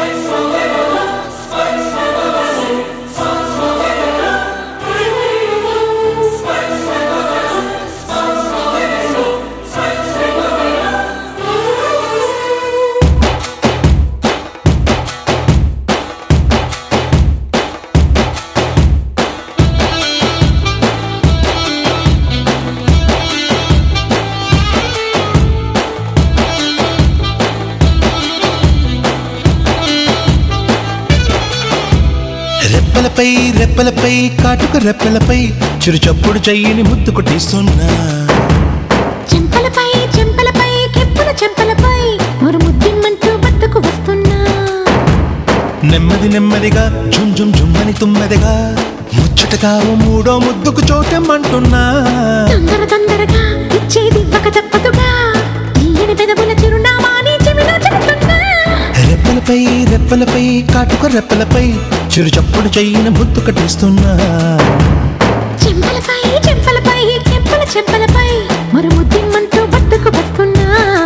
రెప్పలపై రెప్పలపై కాటుక రెప్పలపై చిరు చప్పుడు చెయ్యిని ముద్దు కొట్టిస్తున్నా చెంపలపై చెంపలపై కెప్పుల చెంపలపై మరు ముద్దిమ్మంటూ వద్దకు వస్తున్నా నెమ్మది నెమ్మదిగా జుమ్ జుమ్ జుమ్మని తుమ్మెదగా ముచ్చటగా ఓ మూడో ముద్దుకు చోటెమ్మంటున్నా తొందర తొందరగా ఇచ్చేది ఇవ్వక తప్పదుగా తీయని పెదవుల చిరునామాని చెవిలో చెబుతున్నా రెప్పలపై రెప్పలపై కాటుక రెప్పలపై చిరు చప్పుడు చెయ్యిని ముద్దు కట్టిస్తున్నా చెంపలపై చెంపలపై కెప్పుల చెంపలపై మరు ముద్దిమ్మంటూ వద్దకు వస్తున్నా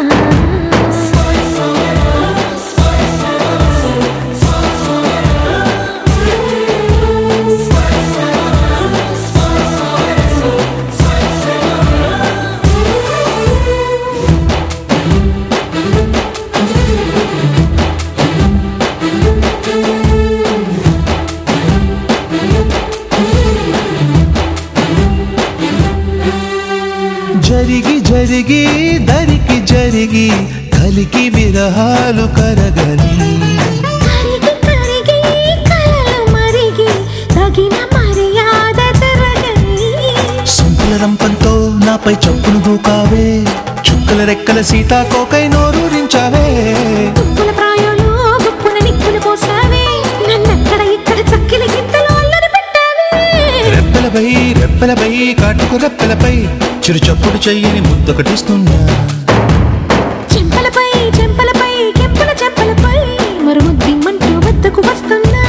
జరిగి జరిగి దరికి జరిగి కలికి విరహాలు కరగని కరిగి కరిగి కలలు మరిగి తగిన మర్యాద తరగని సొంపుల రంపంతో నాపై చప్పును దూకావే చుక్కల రెక్కల సీతాకోకై నోరూరించావే తుప్పుల ప్రాయాలు గుప్పున నిప్పులు పోసావే నన్నక్కడ ఇక్కడ చక్కిలి గింతలు అల్లరి పెట్టావే రెప్పలపై రెప్పలపై కాటుకు రెప్పలపై చిరు చప్పుడు చెయ్యని ముద్దొకటిస్తున్నా చెంపలపై చెంపలపై కెంపుల చెంపలపై మరు దిమ్మంటూ వద్దకు వస్తున్నా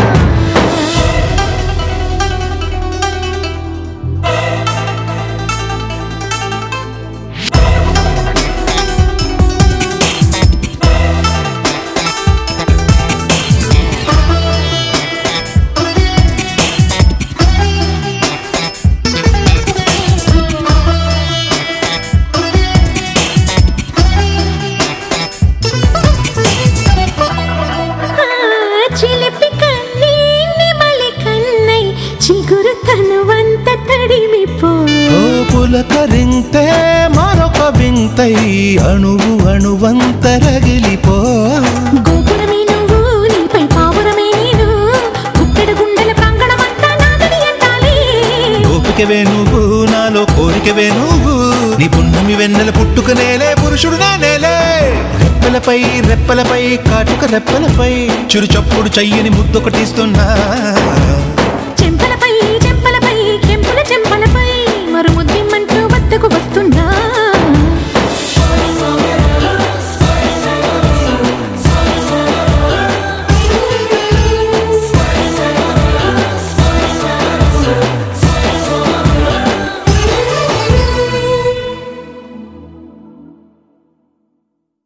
ఆ, చిలిపి కన్నీ నిమలి కన్నై చిగురు తనువంత తడిమిపో ఓ పులకరింతే మరొక వింతై అణువు అణువంత రగిలిపో గోపురమే నువ్వు నీపై పావురమే నేను గుప్పెడు గుండెల ప్రాంగణమంతా నాదని అంటాలి గోపికవే నువ్వు నాలో కోరికవే నువ్వు నీ పున్నమి వెన్నెల పుట్టుక నేలే పురుషుడు నేలే రెప్పలపై రెప్పలపై కాటుక రెప్పలపై చిరు చప్పుడు చెయ్యని ముద్దొకటిస్తున్నా